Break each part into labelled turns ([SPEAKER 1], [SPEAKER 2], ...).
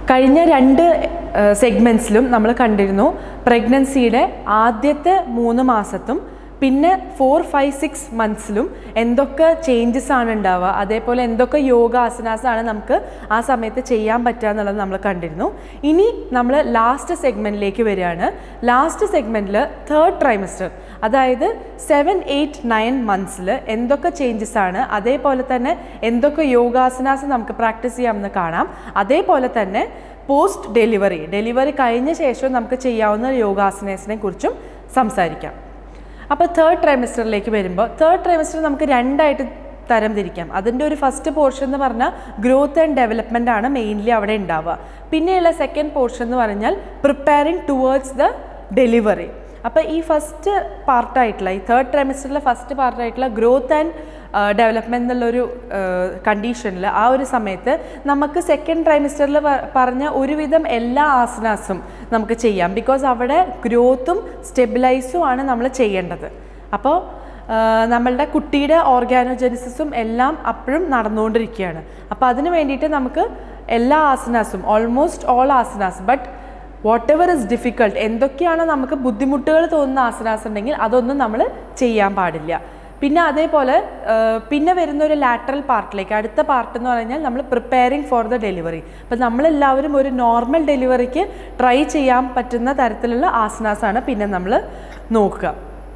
[SPEAKER 1] കഴിഞ്ഞ രണ്ട് സെഗ്മെൻറ്റ്സിലും നമ്മൾ കണ്ടിരുന്നു പ്രഗ്നൻസിയുടെ ആദ്യത്തെ മൂന്ന് മാസത്തും പിന്നെ ഫോർ ഫൈവ് സിക്സ് മന്ത്സിലും എന്തൊക്കെ ചേഞ്ചസ് ആണ് ഉണ്ടാവുക അതേപോലെ എന്തൊക്കെ യോഗ ആസനാസാണ് നമുക്ക് ആ സമയത്ത് ചെയ്യാൻ പറ്റുക എന്നുള്ളത് നമ്മൾ കണ്ടിരുന്നു ഇനി നമ്മൾ ലാസ്റ്റ് സെഗ്മെൻറ്റിലേക്ക് വരികയാണ് ലാസ്റ്റ് സെഗ്മെൻറ്റിൽ തേർഡ് ട്രൈമസ്റ്റർ അതായത് സെവൻ എയ്റ്റ് നയൻ മന്ത്സിൽ എന്തൊക്കെ ചേഞ്ചസ് ആണ് അതേപോലെ തന്നെ എന്തൊക്കെ യോഗാസനാസ് നമുക്ക് പ്രാക്ടീസ് ചെയ്യാമെന്ന് കാണാം അതേപോലെ തന്നെ പോസ്റ്റ് ഡെലിവറി ഡെലിവറി കഴിഞ്ഞ ശേഷം നമുക്ക് ചെയ്യാവുന്ന യോഗാസനേസിനെ കുറിച്ചും സംസാരിക്കാം അപ്പോൾ തേർഡ് ട്രൈമസ്റ്ററിലേക്ക് വരുമ്പോൾ തേർഡ് ട്രൈമസ്റ്റർ നമുക്ക് രണ്ടായിട്ട് തരം തിരിക്കാം അതിൻ്റെ ഒരു ഫസ്റ്റ് പോർഷൻ എന്ന് പറഞ്ഞാൽ ഗ്രോത്ത് ആൻഡ് ഡെവലപ്മെൻ്റ് ആണ് മെയിൻലി അവിടെ ഉണ്ടാവുക പിന്നെയുള്ള സെക്കൻഡ് പോർഷൻ എന്ന് പറഞ്ഞാൽ പ്രിപ്പയറിങ് ടുവേർഡ്സ് ദ ഡെലിവറി അപ്പോൾ ഈ ഫസ്റ്റ് പാർട്ടായിട്ടുള്ള ഈ തേർഡ് ട്രൈമസ്റ്ററിലെ ഫസ്റ്റ് പാർട്ടായിട്ടുള്ള ഗ്രോത്ത് ആൻഡ് ഡെവലപ്മെൻ്റ് എന്നുള്ളൊരു കണ്ടീഷനിൽ ആ ഒരു സമയത്ത് നമുക്ക് സെക്കൻഡ് ട്രൈമസ്റ്ററിൽ പറഞ്ഞ ഒരുവിധം എല്ലാ ആസനാസും നമുക്ക് ചെയ്യാം ബിക്കോസ് അവിടെ ഗ്രോത്തും സ്റ്റെബിലൈസും ആണ് നമ്മൾ ചെയ്യേണ്ടത് അപ്പോൾ നമ്മളുടെ കുട്ടിയുടെ ഓർഗാനോജനിസിസും എല്ലാം അപ്പോഴും നടന്നുകൊണ്ടിരിക്കുകയാണ് അപ്പോൾ അതിന് വേണ്ടിയിട്ട് നമുക്ക് എല്ലാ ആസനാസും almost all asanas but whatever is difficult എന്തൊക്കെയാണ് നമുക്ക് ബുദ്ധിമുട്ടുകൾ തോന്നുന്ന ആസനാസ് ഉണ്ടെങ്കിൽ അതൊന്നും നമ്മൾ ചെയ്യാൻ പാടില്ല പിന്നെ അതേപോലെ പിന്നെ വരുന്ന ഒരു ലാറ്ററൽ പാർട്ടിലേക്ക് അടുത്ത പാർട്ട് എന്ന് പറഞ്ഞാൽ നമ്മൾ പ്രിപ്പയറിങ് ഫോർ ദ ഡെലിവറി അപ്പം നമ്മളെല്ലാവരും ഒരു നോർമൽ ഡെലിവറിക്ക് ട്രൈ ചെയ്യാൻ പറ്റുന്ന തരത്തിലുള്ള ആസനാസാണ് പിന്നെ നമ്മൾ നോക്കുക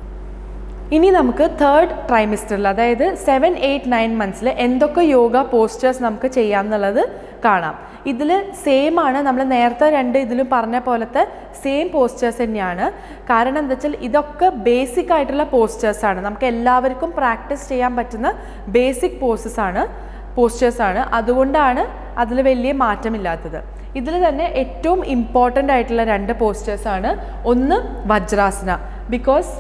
[SPEAKER 1] ഇനി നമുക്ക് തേർഡ് ട്രൈമിസ്റ്ററിൽ അതായത് സെവൻ എയ്റ്റ് നയൻ മന്ത്സിൽ എന്തൊക്കെ യോഗ പോസ്റ്റേഴ്സ് നമുക്ക് ചെയ്യാം എന്നുള്ളത് കാണാം ഇതിൽ സെയിം ആണ് നമ്മൾ നേരത്തെ രണ്ട് ഇതിലും പറഞ്ഞ പോലത്തെ സെയിം പോസ്റ്റേഴ്സ് തന്നെയാണ് കാരണം എന്താ വെച്ചാൽ ഇതൊക്കെ ബേസിക് ആയിട്ടുള്ള പോസ്റ്റേഴ്സ് ആണ് നമുക്ക് എല്ലാവർക്കും പ്രാക്ടീസ് ചെയ്യാൻ പറ്റുന്ന ബേസിക് പോസ്റ്റേഴ്സ് ആണ് പോസ്റ്റേഴ്സ് ആണ് അതുകൊണ്ടാണ് അതിൽ വലിയ മാറ്റമില്ലാത്തത് ഇതിൽ തന്നെ ഏറ്റവും ഇമ്പോർട്ടൻ്റ് ആയിട്ടുള്ള രണ്ട് പോസ്റ്റേഴ്സ് ആണ് ഒന്ന് വജ്രാസന ബിക്കോസ്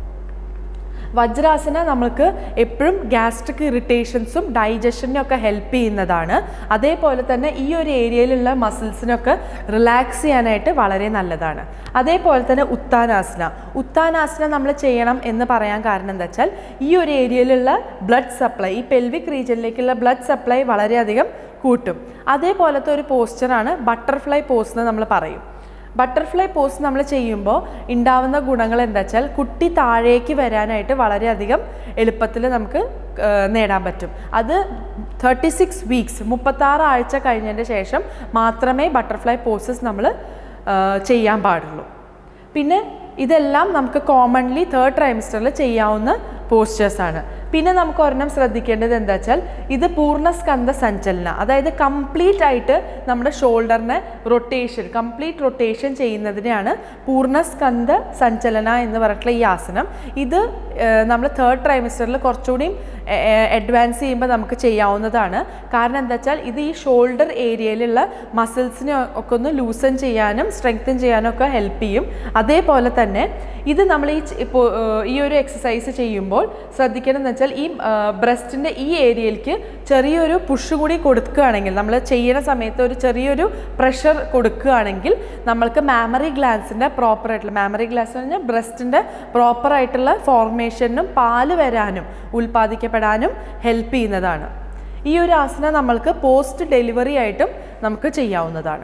[SPEAKER 1] വജ്രാസന നമ്മൾക്ക് എപ്പോഴും ഗ്യാസ്ട്രിക് ഇറിറ്റേഷൻസും ഡൈജഷനും ഒക്കെ ഹെൽപ്പ് ചെയ്യുന്നതാണ് അതേപോലെ തന്നെ ഈ ഒരു ഏരിയയിലുള്ള മസിൽസിനൊക്കെ റിലാക്സ് ചെയ്യാനായിട്ട് വളരെ നല്ലതാണ് അതേപോലെ തന്നെ ഉത്താനാസന ഉത്താനാസന നമ്മൾ ചെയ്യണം എന്ന് പറയാൻ കാരണം എന്താ വെച്ചാൽ ഈ ഒരു ഏരിയയിലുള്ള ബ്ലഡ് സപ്ലൈ ഈ പെൽവിക് റീജിയനിലേക്കുള്ള ബ്ലഡ് സപ്ലൈ വളരെയധികം കൂട്ടും അതേപോലത്തെ ഒരു പോസ്ചറാണ് ബട്ടർഫ്ലൈ പോസ് എന്ന് നമ്മൾ പറയും ബട്ടർഫ്ലൈ പോസ് നമ്മൾ ചെയ്യുമ്പോൾ ഉണ്ടാവുന്ന ഗുണങ്ങൾ എന്താ വെച്ചാൽ കുട്ടി താഴേക്ക് വരാനായിട്ട് വളരെയധികം എളുപ്പത്തിൽ നമുക്ക് നേടാൻ പറ്റും അത് തേർട്ടി സിക്സ് വീക്സ് മുപ്പത്താറ് ആഴ്ച കഴിഞ്ഞതിന് ശേഷം മാത്രമേ ബട്ടർഫ്ലൈ പോസസ് നമ്മൾ ചെയ്യാൻ പാടുള്ളൂ പിന്നെ ഇതെല്ലാം നമുക്ക് കോമൺലി തേർഡ് ട്രൈമിസ്റ്ററിൽ ചെയ്യാവുന്ന പോസ്റ്റേഴ്സാണ് പിന്നെ നമുക്ക് ഒരെണ്ണം ശ്രദ്ധിക്കേണ്ടത് എന്താ വെച്ചാൽ ഇത് പൂർണ്ണസ്കന്ധ സഞ്ചലന അതായത് കംപ്ലീറ്റ് ആയിട്ട് നമ്മുടെ ഷോൾഡറിനെ റൊട്ടേഷൻ കംപ്ലീറ്റ് റൊട്ടേഷൻ ചെയ്യുന്നതിനെയാണ് പൂർണ്ണസ്കന്ധ സഞ്ചലന എന്ന് പറഞ്ഞിട്ടുള്ള ഈ ആസനം ഇത് നമ്മൾ തേർഡ് ട്രൈമിസ്റ്ററിൽ കുറച്ചുകൂടിയും അഡ്വാൻസ് ചെയ്യുമ്പോൾ നമുക്ക് ചെയ്യാവുന്നതാണ് കാരണം എന്താ വെച്ചാൽ ഇത് ഈ ഷോൾഡർ ഏരിയയിലുള്ള മസിൽസിനെ ഒക്കെ ഒന്ന് ലൂസൺ ചെയ്യാനും സ്ട്രെങ്തൻ ചെയ്യാനും ഒക്കെ ഹെൽപ്പ് ചെയ്യും അതേപോലെ തന്നെ ഇത് നമ്മൾ ഈ ഇപ്പോൾ ഈ ഒരു എക്സസൈസ് ചെയ്യുമ്പോൾ ശ്രദ്ധിക്കേണ്ടതെന്ന് വെച്ചാൽ ഈ ബ്രസ്റ്റിൻ്റെ ഈ ഏരിയയിലേക്ക് ചെറിയൊരു പുഷ് കൂടി കൊടുക്കുകയാണെങ്കിൽ നമ്മൾ ചെയ്യുന്ന സമയത്ത് ഒരു ചെറിയൊരു പ്രഷർ കൊടുക്കുകയാണെങ്കിൽ നമ്മൾക്ക് മാമറി ഗ്ലാൻസിൻ്റെ പ്രോപ്പറായിട്ടുള്ള മാമറി ഗ്ലാസ് എന്ന് പറഞ്ഞാൽ ബ്രസ്റ്റിൻ്റെ പ്രോപ്പറായിട്ടുള്ള ഫോർമേഷനും പാല് വരാനും ഉൽപ്പാദിക്കപ്പെടാനും ഹെൽപ്പ് ചെയ്യുന്നതാണ് ഈ ഒരു ആസന നമ്മൾക്ക് പോസ്റ്റ് ഡെലിവറി ആയിട്ടും നമുക്ക് ചെയ്യാവുന്നതാണ്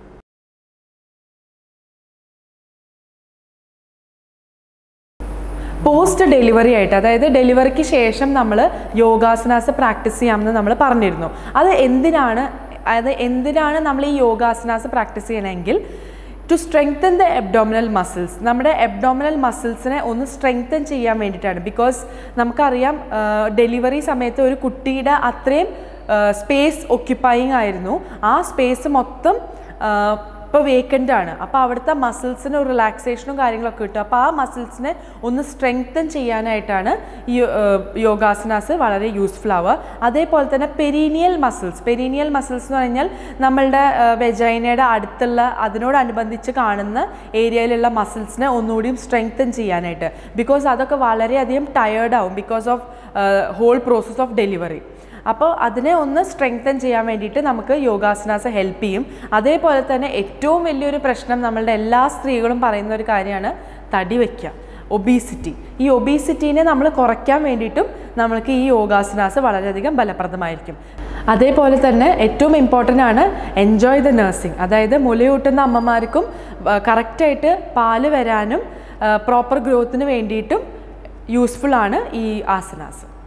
[SPEAKER 1] പോസ്റ്റ് ഡെലിവറി ആയിട്ട് അതായത് ഡെലിവറിക്ക് ശേഷം നമ്മൾ യോഗാസനാസ് പ്രാക്ടീസ് ചെയ്യാമെന്ന് നമ്മൾ പറഞ്ഞിരുന്നു അത് എന്തിനാണ് അതായത് എന്തിനാണ് നമ്മൾ ഈ യോഗാസനാസ് പ്രാക്ടീസ് ചെയ്യണമെങ്കിൽ to strengthen the abdominal muscles നമ്മുടെ എബ്ഡോമിനൽ മസിൽസിനെ ഒന്ന് സ്ട്രെങ്തൻ ചെയ്യാൻ വേണ്ടിയിട്ടാണ് ബിക്കോസ് നമുക്കറിയാം ഡെലിവറി സമയത്ത് ഒരു കുട്ടിയുടെ അത്രയും സ്പേസ് ഒക്യുപ്പൈങ് ആയിരുന്നു ആ സ്പേസ് മൊത്തം ഇപ്പോൾ വേക്കൻ്റ് ആണ് അപ്പോൾ അവിടുത്തെ മസിൽസിന് ഒരു റിലാക്സേഷനും കാര്യങ്ങളൊക്കെ കിട്ടും അപ്പോൾ ആ മസിൽസിനെ ഒന്ന് സ്ട്രെങ്തൻ ചെയ്യാനായിട്ടാണ് ഈ യോഗാസനാസ് വളരെ യൂസ്ഫുൾ ആവുക അതേപോലെ തന്നെ പെരീനിയൽ മസിൽസ് പെരീനിയൽ മസിൽസ് എന്ന് പറഞ്ഞാൽ നമ്മളുടെ വെജൈനയുടെ അടുത്തുള്ള അതിനോടനുബന്ധിച്ച് കാണുന്ന ഏരിയയിലുള്ള മസിൽസിനെ ഒന്നുകൂടിയും സ്ട്രെങ്തൻ ചെയ്യാനായിട്ട് ബിക്കോസ് അതൊക്കെ വളരെയധികം ടയേർഡ് ആവും because of whole process of delivery അപ്പോൾ അതിനെ ഒന്ന് സ്ട്രെങ്തൻ ചെയ്യാൻ വേണ്ടിയിട്ട് നമുക്ക് യോഗാസനാസ് ഹെൽപ്പ് ചെയ്യും അതേപോലെ തന്നെ ഏറ്റവും വലിയൊരു പ്രശ്നം നമ്മളുടെ എല്ലാ സ്ത്രീകളും പറയുന്ന ഒരു കാര്യമാണ് തടി വയ്ക്കുക ഒബീസിറ്റി ഈ ഒബീസിറ്റീനെ നമ്മൾ കുറയ്ക്കാൻ വേണ്ടിയിട്ടും നമ്മൾക്ക് ഈ യോഗാസനാസ് വളരെയധികം ഫലപ്രദമായിരിക്കും അതേപോലെ തന്നെ ഏറ്റവും ഇമ്പോർട്ടൻ്റ് ആണ് എൻജോയ് ദ നഴ്സിംഗ് അതായത് മുലയൂട്ടുന്ന അമ്മമാർക്കും കറക്റ്റായിട്ട് പാല് വരാനും പ്രോപ്പർ ഗ്രോത്തിന് വേണ്ടിയിട്ടും യൂസ്ഫുൾ ആണ് ഈ ആസനാസ്